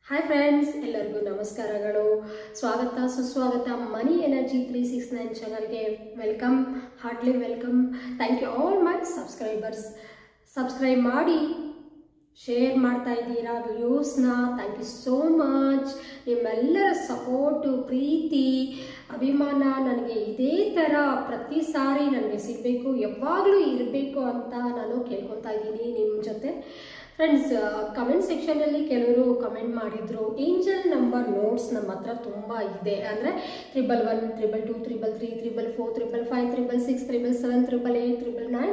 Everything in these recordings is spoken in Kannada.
ಹಾಯ್ ಫ್ರೆಂಡ್ಸ್ ಎಲ್ಲರಿಗೂ ನಮಸ್ಕಾರಗಳು ಸ್ವಾಗತ ಸುಸ್ವಾಗತ money energy three six nine ಚಾನಲ್ಗೆ welcome heartly welcome thank you all my subscribers subscribe ಮಾಡಿ ಶೇರ್ ಮಾಡ್ತಾ ಇದ್ದೀರಾ ವಿಡಿಯೋಸ್ನ ಥ್ಯಾಂಕ್ ಯು ಸೋ ಮಚ್ ನಿಮ್ಮೆಲ್ಲರ ಸಪೋರ್ಟು ಪ್ರೀತಿ ಅಭಿಮಾನ ನನಗೆ ಇದೇ ಥರ ಪ್ರತಿ ಸಾರಿ ನನಗೆ ಸಿಗಬೇಕು ಯಾವಾಗಲೂ ಇರಬೇಕು ಅಂತ ನಾನು ಕೇಳ್ಕೊತಾ ಇದ್ದೀನಿ ನಿಮ್ಮ ಜೊತೆ ಫ್ರೆಂಡ್ಸ್ ಕಮೆಂಟ್ ಸೆಕ್ಷನಲ್ಲಿ ಕೆಲವರು ಕಮೆಂಟ್ ಮಾಡಿದರು ಏಂಜಲ್ ನಂಬರ್ ನೋಟ್ಸ್ ನಮ್ಮ ಹತ್ರ ತುಂಬ ಇದೆ ಅಂದರೆ triple one triple two triple three triple four triple five triple six triple seven triple eight triple nine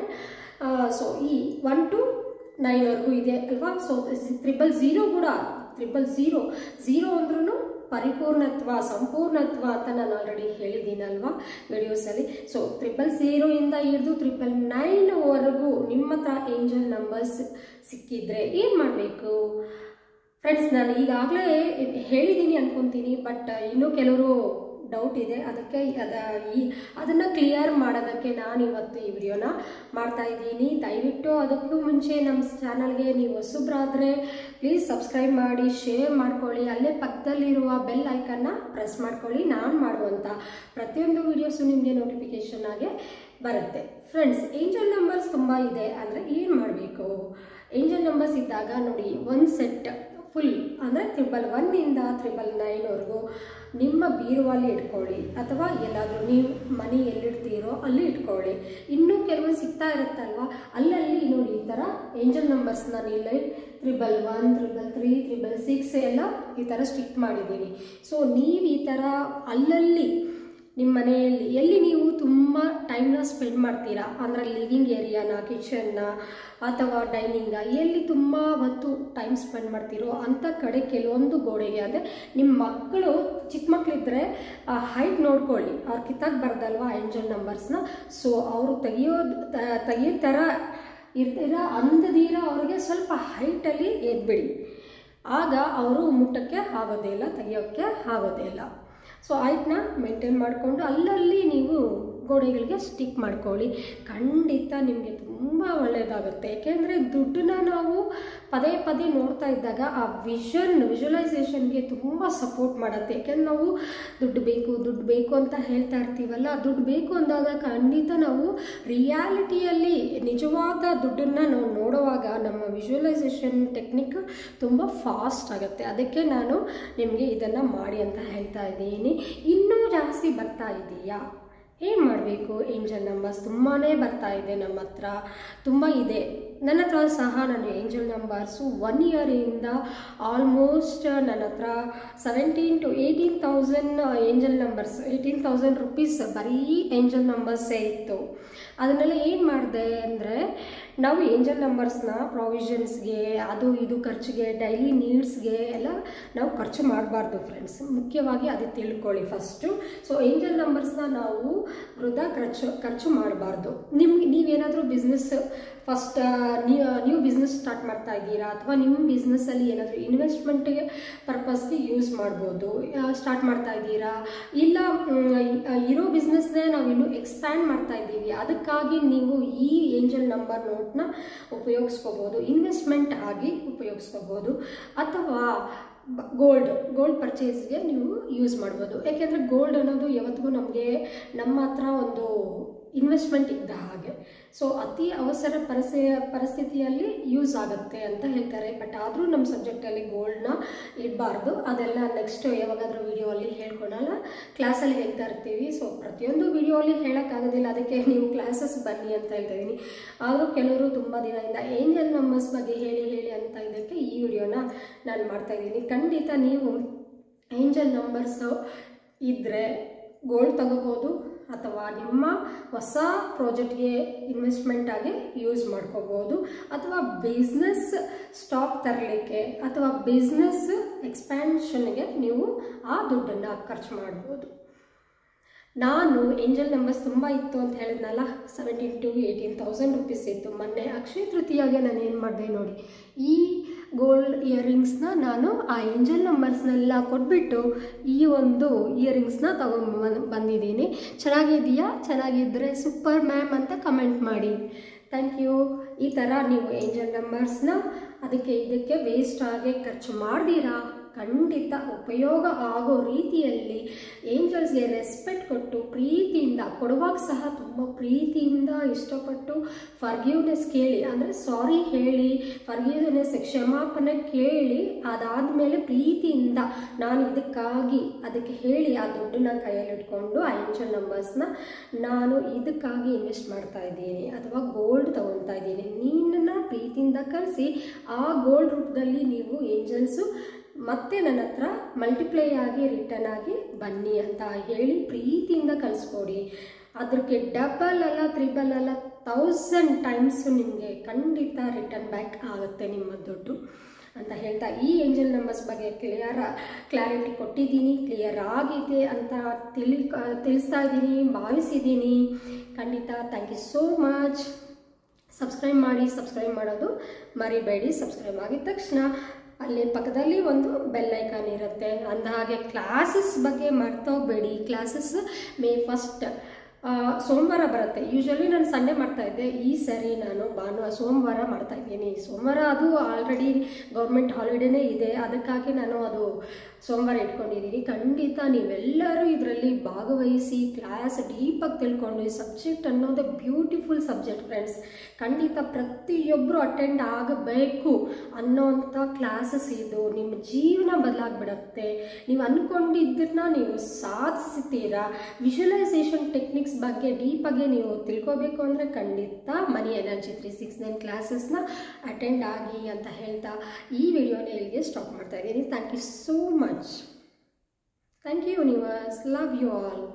so ಈ ಒನ್ ಟು ನೈನ್ವರೆಗೂ ಇದೆ ಅಲ್ವಾ ಸೊ ತ್ರಿಬಲ್ ಝೀರೋ ಕೂಡ ತ್ರಿಬಲ್ ಝೀರೋ ಝೀರೋ ಅಂದ್ರೂ ಪರಿಪೂರ್ಣತ್ವ ಸಂಪೂರ್ಣತ್ವ ಅಂತ ನಾನು ಆಲ್ರೆಡಿ ಹೇಳಿದ್ದೀನಲ್ವಾ ವಿಡಿಯೋಸಲ್ಲಿ ಸೊ ತ್ರಿಬಲ್ ಝೀರೋಯಿಂದ ಹಿಡಿದು ತ್ರಿಬಲ್ ನೈನ್ವರೆಗೂ ನಿಮ್ಮ ಹತ್ರ ಏಂಜಲ್ ನಂಬರ್ಸ್ ಸಿಕ್ಕಿದ್ರೆ ಏನು ಮಾಡಬೇಕು ಫ್ರೆಂಡ್ಸ್ ನಾನು ಈಗಾಗಲೇ ಹೇಳಿದ್ದೀನಿ ಅನ್ಕೊತೀನಿ ಬಟ್ ಇನ್ನೂ ಕೆಲವರು ಡೌಟ್ ಇದೆ ಅದಕ್ಕೆ ಅದ ಈ ಅದನ್ನು ಕ್ಲಿಯರ್ ಮಾಡೋದಕ್ಕೆ ನಾನು ಇವತ್ತು ಈ ವಿಡಿಯೋನ ಮಾಡ್ತಾ ಇದ್ದೀನಿ ದಯವಿಟ್ಟು ಅದಕ್ಕೂ ಮುಂಚೆ ನಮ್ಮ ಚಾನಲ್ಗೆ ನೀವು ಹೊಸಬ್ರಾದರೆ ಪ್ಲೀಸ್ ಸಬ್ಸ್ಕ್ರೈಬ್ ಮಾಡಿ ಶೇರ್ ಮಾಡ್ಕೊಳ್ಳಿ ಅಲ್ಲೇ ಪಕ್ಕದಲ್ಲಿರುವ ಬೆಲ್ ಐಕನ್ನ ಪ್ರೆಸ್ ಮಾಡ್ಕೊಳ್ಳಿ ನಾನು ಮಾಡುವಂಥ ಪ್ರತಿಯೊಂದು ವೀಡಿಯೋಸು ನಿಮಗೆ ನೋಟಿಫಿಕೇಷನ್ ಆಗಿ ಬರುತ್ತೆ ಫ್ರೆಂಡ್ಸ್ ಏಂಜಲ್ ನಂಬರ್ಸ್ ತುಂಬ ಇದೆ ಅಂದರೆ ಏನು ಮಾಡಬೇಕು ಏಂಜಲ್ ನಂಬರ್ಸ್ ಇದ್ದಾಗ ನೋಡಿ ಒಂದು ಸೆಟ್ ಫುಲ್ ಅಂದರೆ ತ್ರಿಬಲ್ ಒನ್ನಿಂದ ತ್ರಿಬಲ್ ನೈನ್ವರೆಗೂ ನಿಮ್ಮ ಬೀರುವಲ್ಲಿ ಇಟ್ಕೊಳ್ಳಿ ಅಥವಾ ಎಲ್ಲಾದರೂ ನೀವು ಮನಿ ಎಲ್ಲಿಡ್ತೀರೋ ಅಲ್ಲಿ ಇಟ್ಕೊಳ್ಳಿ ಇನ್ನೂ ಕೆಲವು ಸಿಗ್ತಾ ಇರುತ್ತಲ್ವ ಅಲ್ಲಲ್ಲಿ ನೋಡಿ ಈ ಥರ ಏಂಜಲ್ ನಂಬರ್ಸ್ ನಾನು ಇಲ್ಲಿ triple one triple three triple six ಎಲ್ಲ ಈ ಥರ ಸ್ಟಿಕ್ ಮಾಡಿದ್ದೀನಿ ಸೊ ನೀವು ಈ ಥರ ಅಲ್ಲಲ್ಲಿ ನಿಮ್ಮ ಮನೆಯಲ್ಲಿ ಎಲ್ಲಿ ನೀವು ತುಂಬ ಟೈಮ್ನ ಸ್ಪೆಂಡ್ ಮಾಡ್ತೀರಾ ಅಂದರೆ ಲಿವಿಂಗ್ ಏರಿಯಾನ ಕಿಚನ್ನ ಅಥವಾ ಡೈನಿಂಗ ಎಲ್ಲಿ ತುಂಬ ಹೊತ್ತು ಟೈಮ್ ಸ್ಪೆಂಡ್ ಮಾಡ್ತೀರೋ ಅಂಥ ಕಡೆ ಕೆಲವೊಂದು ಗೋಡೆಗೆ ಅಂದರೆ ನಿಮ್ಮ ಮಕ್ಕಳು ಚಿಕ್ಕ ಮಕ್ಕಳಿದ್ರೆ ಹೈಟ್ ನೋಡ್ಕೊಳ್ಳಿ ಅವ್ರು ಕಿತ್ತಾಕ್ ಬರ್ದಲ್ವಾ ಏಂಜಲ್ ನಂಬರ್ಸ್ನ ಸೊ ಅವರು ತೆಗಿಯೋದು ತೆಗಿಯೋ ಥರ ಇರ್ತೀರ ಅಂದದೀರ ಅವ್ರಿಗೆ ಸ್ವಲ್ಪ ಹೈಟಲ್ಲಿ ಎದ್ಬಿಡಿ ಆಗ ಅವರು ಮುಟ್ಟಕ್ಕೆ ಆಗೋದೇ ಇಲ್ಲ ತೆಗಿಯೋಕ್ಕೆ ಆಗೋದೇ ಇಲ್ಲ ಸೊ ಹೈಟ್ನ ಮೇಂಟೈನ್ ಮಾಡಿಕೊಂಡು ಅಲ್ಲಲ್ಲಿ ನೀವು ಗೋಡೆಗಳಿಗೆ ಸ್ಟಿಕ್ ಮಾಡ್ಕೊಳ್ಳಿ ಖಂಡಿತ ನಿಮಗೆ ತುಂಬ ಒಳ್ಳೆಯದಾಗುತ್ತೆ ಏಕೆಂದರೆ ದುಡ್ಡನ್ನ ನಾವು ಪದೇ ಪದೇ ನೋಡ್ತಾ ಇದ್ದಾಗ ಆ ವಿಷನ್ ವಿಜುವಲೈಸೇಷನ್ಗೆ ತುಂಬ ಸಪೋರ್ಟ್ ಮಾಡುತ್ತೆ ಯಾಕೆಂದ್ರೆ ನಾವು ದುಡ್ಡು ಬೇಕು ದುಡ್ಡು ಬೇಕು ಅಂತ ಹೇಳ್ತಾ ಇರ್ತೀವಲ್ಲ ದುಡ್ಡು ಬೇಕು ಅಂದಾಗ ಖಂಡಿತ ನಾವು ರಿಯಾಲಿಟಿಯಲ್ಲಿ ನಿಜವಾದ ದುಡ್ಡನ್ನು ನಾವು ನೋಡುವಾಗ ನಮ್ಮ ವಿಜುವಲೈಸೇಷನ್ ಟೆಕ್ನಿಕ್ ತುಂಬ ಫಾಸ್ಟ್ ಆಗುತ್ತೆ ಅದಕ್ಕೆ ನಾನು ನಿಮಗೆ ಇದನ್ನು ಮಾಡಿ ಅಂತ ಹೇಳ್ತಾ ಇದ್ದೀನಿ ಇನ್ನೂ ಜಾಸ್ತಿ ಬರ್ತಾ ಇದೆಯಾ ಏನು ಮಾಡಬೇಕು ಏಂಜಲ್ ನಂಬರ್ಸ್ ತುಂಬಾ ಬರ್ತಾ ಇದೆ ನಮ್ಮ ಹತ್ರ ತುಂಬ ಇದೆ ನನ್ನ ಹತ್ರ ಸಹ ನಾನು ಏಂಜಲ್ ನಂಬರ್ಸು ಒನ್ ಇಯರಿಂದ ಆಲ್ಮೋಸ್ಟ್ ನನ್ನ ಹತ್ರ seventeen to eighteen thousand angel numbers eighteen thousand rupees ಬರೀ ಏಂಜಲ್ ನಂಬರ್ಸೇ ಇತ್ತು ಅದನ್ನೆಲ್ಲ ಏನು ಮಾಡಿದೆ ಅಂದರೆ ನಾವು ಏಂಜಲ್ ನಂಬರ್ಸ್ನ ಪ್ರಾವಿಷನ್ಸ್ಗೆ ಅದು ಇದು ಖರ್ಚಿಗೆ ಡೈಲಿ ನೀಡ್ಸ್ಗೆ ಎಲ್ಲ ನಾವು ಖರ್ಚು ಮಾಡಬಾರ್ದು ಫ್ರೆಂಡ್ಸ್ ಮುಖ್ಯವಾಗಿ ಅದು ತಿಳ್ಕೊಳ್ಳಿ ಫಸ್ಟು ಸೊ ಏಂಜಲ್ ನಂಬರ್ಸ್ನ ನಾವು ವೃದ್ಧ ಖರ್ಚು ಖರ್ಚು ಮಾಡಬಾರ್ದು ನಿಮ್ಗೆ ನೀವೇನಾದರೂ ಬಿಸ್ನೆಸ್ ಫಸ್ಟ್ ನೀವು ಬಿಸ್ನೆಸ್ ಸ್ಟಾರ್ಟ್ ಮಾಡ್ತಾ ಇದ್ದೀರಾ ಅಥವಾ ನಿಮ್ಮ ಬಿಸ್ನೆಸ್ಸಲ್ಲಿ ಏನಾದರೂ ಇನ್ವೆಸ್ಟ್ಮೆಂಟ್ಗೆ ಪರ್ಪಸ್ಗೆ ಯೂಸ್ ಮಾಡ್ಬೋದು ಸ್ಟಾರ್ಟ್ ಮಾಡ್ತಾ ಇದ್ದೀರಾ ಇಲ್ಲ ಇರೋ ಬಿಸ್ನೆಸ್ನೇ ನಾವು ಇನ್ನೂ ಎಕ್ಸ್ಪ್ಯಾಂಡ್ ಮಾಡ್ತಾ ಇದ್ದೀವಿ ಅದಕ್ಕಾಗಿ ನೀವು ಈ ಏಂಜಲ್ ನಂಬರ್ ನೋಟ್ನ ಉಪಯೋಗಿಸ್ಕೋಬೋದು ಇನ್ವೆಸ್ಟ್ಮೆಂಟ್ ಆಗಿ ಉಪಯೋಗಿಸ್ಕೋಬೋದು ಅಥವಾ ಗೋಲ್ಡ್ ಗೋಲ್ಡ್ ಪರ್ಚೇಸ್ಗೆ ನೀವು ಯೂಸ್ ಮಾಡ್ಬೋದು ಯಾಕೆಂದರೆ ಗೋಲ್ಡ್ ಅನ್ನೋದು ಯಾವತ್ತಿಗೂ ನಮಗೆ ನಮ್ಮ ಹತ್ರ ಒಂದು ಇನ್ವೆಸ್ಟ್ಮೆಂಟ್ ಇದ್ದ ಹಾಗೆ ಸೊ ಅತಿ ಅವಸರ ಪರಿಸ್ಥಿ ಪರಿಸ್ಥಿತಿಯಲ್ಲಿ ಯೂಸ್ ಆಗುತ್ತೆ ಅಂತ ಹೇಳ್ತಾರೆ ಬಟ್ ಆದರೂ ನಮ್ಮ ಸಬ್ಜೆಕ್ಟಲ್ಲಿ ಗೋಲ್ಡ್ನ ಇಡಬಾರ್ದು ಅದೆಲ್ಲ ನೆಕ್ಸ್ಟ್ ಯಾವಾಗಾದರೂ ವಿಡಿಯೋ ಅಲ್ಲಿ ಹೇಳ್ಕೊಳಲ್ಲ ಕ್ಲಾಸಲ್ಲಿ ಹೇಳ್ತಾ ಇರ್ತೀವಿ ಸೊ ಪ್ರತಿಯೊಂದು ವಿಡಿಯೋ ಅಲ್ಲಿ ಹೇಳೋಕ್ಕಾಗೋದಿಲ್ಲ ಅದಕ್ಕೆ ನೀವು ಕ್ಲಾಸಸ್ ಬನ್ನಿ ಅಂತ ಹೇಳ್ತಾ ಇದ್ದೀನಿ ಆದರೂ ಕೆಲವರು ತುಂಬ ದಿನದಿಂದ ಏಂಜಲ್ ನಂಬರ್ಸ್ ಬಗ್ಗೆ ಹೇಳಿ ಹೇಳಿ ಅಂತ ಇದಕ್ಕೆ ಈ ವಿಡಿಯೋನ ನಾನು ಮಾಡ್ತಾ ಇದ್ದೀನಿ ಖಂಡಿತ ನೀವು ಏಂಜಲ್ ನಂಬರ್ಸು ಇದ್ದರೆ ಗೋಲ್ಡ್ ತಗೋಬೋದು ಅಥವಾ ನಿಮ್ಮ ಹೊಸ ಪ್ರಾಜೆಕ್ಟ್ಗೆ ಇನ್ವೆಸ್ಟ್ಮೆಂಟ್ ಆಗಿ ಯೂಸ್ ಮಾಡ್ಕೋಬೋದು ಅಥವಾ ಬಿಸ್ನೆಸ್ ಸ್ಟಾಕ್ ತರಲಿಕ್ಕೆ ಅಥವಾ ಬಿಸ್ನೆಸ್ ಎಕ್ಸ್ಪ್ಯಾನ್ಷನ್ಗೆ ನೀವು ಆ ದುಡ್ಡನ್ನು ಖರ್ಚು ಮಾಡ್ಬೋದು ನಾನು ಏಂಜಲ್ ನಂಬರ್ಸ್ ತುಂಬ ಇತ್ತು ಅಂತ ಹೇಳಿದ್ನಲ್ಲ seventeen to eighteen thousand rupees ಇತ್ತು ಮೊನ್ನೆ ಅಕ್ಷಯ ತೃತೀಯಾಗೆ ನಾನು ಏನು ಮಾಡಿದೆ ನೋಡಿ ಈ ಗೋಲ್ಡ್ ಇಯರಿಂಗ್ಸ್ನ ನಾನು ಆ ಏಂಜಲ್ ನಂಬರ್ಸ್ನೆಲ್ಲ ಕೊಟ್ಬಿಟ್ಟು ಈ ಒಂದು ಇಯರಿಂಗ್ಸ್ನ ತಗೊಂಡು ಬಂದಿದ್ದೀನಿ ಚೆನ್ನಾಗಿದೆಯಾ ಚೆನ್ನಾಗಿದ್ದರೆ ಸೂಪರ್ ಮ್ಯಾಮ್ ಅಂತ ಕಮೆಂಟ್ ಮಾಡಿ ಥ್ಯಾಂಕ್ ಯು ಈ ಥರ ನೀವು ಏಂಜಲ್ ನಂಬರ್ಸ್ನ ಅದಕ್ಕೆ ಇದಕ್ಕೆ ವೇಸ್ಟ್ ಆಗಿ ಖರ್ಚು ಮಾಡ್ದಿರಾ ಖಂಡಿತ ಉಪಯೋಗ ಆಗೋ ರೀತಿಯಲ್ಲಿ ಏಂಜಲ್ಸ್ಗೆ ರೆಸ್ಪೆಕ್ಟ್ ಕೊಟ್ಟು ಪ್ರೀತಿಯಿಂದ ಕೊಡುವಾಗ ಸಹ ತುಂಬ ಪ್ರೀತಿಯಿಂದ ಇಷ್ಟಪಟ್ಟು ಫರ್ಗ್ಯೂನೆಸ್ ಕೇಳಿ ಅಂದರೆ ಸಾರಿ ಹೇಳಿ ಫರ್ಗ್ಯೂನೆಸ್ ಕ್ಷಮಾಪಣೆ ಕೇಳಿ ಅದಾದಮೇಲೆ ಪ್ರೀತಿಯಿಂದ ನಾನು ಇದಕ್ಕಾಗಿ ಅದಕ್ಕೆ ಹೇಳಿ ಆ ದುಡ್ಡನ್ನ ಕೈಯಲ್ಲಿಟ್ಕೊಂಡು ಆ ಏಂಜಲ್ ನಂಬರ್ಸ್ನ ನಾನು ಇದಕ್ಕಾಗಿ ಇನ್ವೆಸ್ಟ್ ಮಾಡ್ತಾ ಇದ್ದೀನಿ ಅಥವಾ ಗೋಲ್ಡ್ ತಗೊಳ್ತಾ ಇದ್ದೀನಿ ನೀನನ್ನು ಪ್ರೀತಿಯಿಂದ ಕಳಿಸಿ ಆ ಗೋಲ್ಡ್ ರೂಪದಲ್ಲಿ ನೀವು ಏಂಜಲ್ಸು ಮತ್ತೆ ನನ್ನ ಹತ್ರ ಮಲ್ಟಿಪ್ಲೈ ಆಗಿ ರಿಟರ್ನ್ ಆಗಿ ಬನ್ನಿ ಅಂತ ಹೇಳಿ ಪ್ರೀತಿಯಿಂದ ಕಳಿಸ್ಕೊಡಿ ಅದಕ್ಕೆ ಡಬಲ್ ಅಲ್ಲ ತ್ರಿಬಲ್ ಅಲ್ಲ ತೌಸಂಡ್ ಟೈಮ್ಸು ನಿಮಗೆ ಖಂಡಿತ ರಿಟರ್ನ್ ಬ್ಯಾಕ್ ಆಗುತ್ತೆ ನಿಮ್ಮ ದುಡ್ಡು ಅಂತ ಹೇಳ್ತಾ ಈ ಏಂಜಲ್ ನಂಬರ್ಸ್ ಬಗ್ಗೆ ಕ್ಲಿಯರ್ ಕ್ಲಾರಿಟಿ ಕೊಟ್ಟಿದ್ದೀನಿ ಕ್ಲಿಯರ್ ಆಗಿದೆ ಅಂತ ತಿಳಿ ತಿಳಿಸ್ತಾ ಇದ್ದೀನಿ ಭಾವಿಸಿದ್ದೀನಿ ಖಂಡಿತ thank you so much subscribe ಮಾಡಿ ಸಬ್ಸ್ಕ್ರೈಬ್ ಮಾಡೋದು ಮರಿಬೇಡಿ ಸಬ್ಸ್ಕ್ರೈಬ್ ಆಗಿದ ತಕ್ಷಣ ಅಲ್ಲಿ ಪಕ್ಕದಲ್ಲಿ ಒಂದು ಬೆಲ್ ಐಕಾನ್ ಇರುತ್ತೆ ಅಂದ ಹಾಗೆ ಕ್ಲಾಸಸ್ ಬಗ್ಗೆ ಮರ್ತೋಗ್ಬೇಡಿ ಕ್ಲಾಸಸ್ ಮೇ ಫಸ್ಟ್ ಸೋಮವಾರ ಬರುತ್ತೆ ಯೂಶ್ವಲಿ ನಾನು ಸಂಡೇ ಮಾಡ್ತಾ ಇದ್ದೆ ಈ ಸರಿ ನಾನು ಭಾನುವಾರ ಸೋಮವಾರ ಮಾಡ್ತಾ ಇದ್ದೀನಿ ಸೋಮವಾರ ಅದು ಆಲ್ರೆಡಿ ಗೌರ್ಮೆಂಟ್ ಹಾಲಿಡೇನೇ ಇದೆ ಅದಕ್ಕಾಗಿ ನಾನು ಅದು ಸೋಮವಾರ ಇಟ್ಕೊಂಡಿದ್ದೀನಿ ಖಂಡಿತ ನೀವೆಲ್ಲರೂ ಇದರಲ್ಲಿ ಭಾಗವಹಿಸಿ ಕ್ಲಾಸ್ ಡೀಪಾಗಿ ತಿಳ್ಕೊಂಡು ಈ ಸಬ್ಜೆಕ್ಟ್ ಅನ್ನೋದು ಬ್ಯೂಟಿಫುಲ್ ಸಬ್ಜೆಕ್ಟ್ ಫ್ರೆಂಡ್ಸ್ ಖಂಡಿತ ಪ್ರತಿಯೊಬ್ಬರು ಅಟೆಂಡ್ ಆಗಬೇಕು ಅನ್ನೋಂಥ ಕ್ಲಾಸಸ್ ಇದು ನಿಮ್ಮ ಜೀವನ ಬದಲಾಗ್ಬಿಡುತ್ತೆ ನೀವು ಅಂದ್ಕೊಂಡಿದ್ದನ್ನ ನೀವು ಸಾಧಿಸ್ತೀರಾ ವಿಜುವಲೈಸೇಷನ್ ಟೆಕ್ನಿಕ್ಸ್ ಬಗ್ಗೆ ಡೀಪಾಗಿ ನೀವು ತಿಳ್ಕೊಬೇಕು ಅಂದರೆ ಖಂಡಿತ money energy three six nine ಕ್ಲಾಸಸ್ನ ಅಟೆಂಡ್ ಆಗಿ ಅಂತ ಹೇಳ್ತಾ ಈ ವಿಡಿಯೋನ ಇಲ್ಲಿಗೆ ಸ್ಟಾಪ್ ಮಾಡ್ತಾ ಇದ್ದೀನಿ thank you so much thank you universe love you all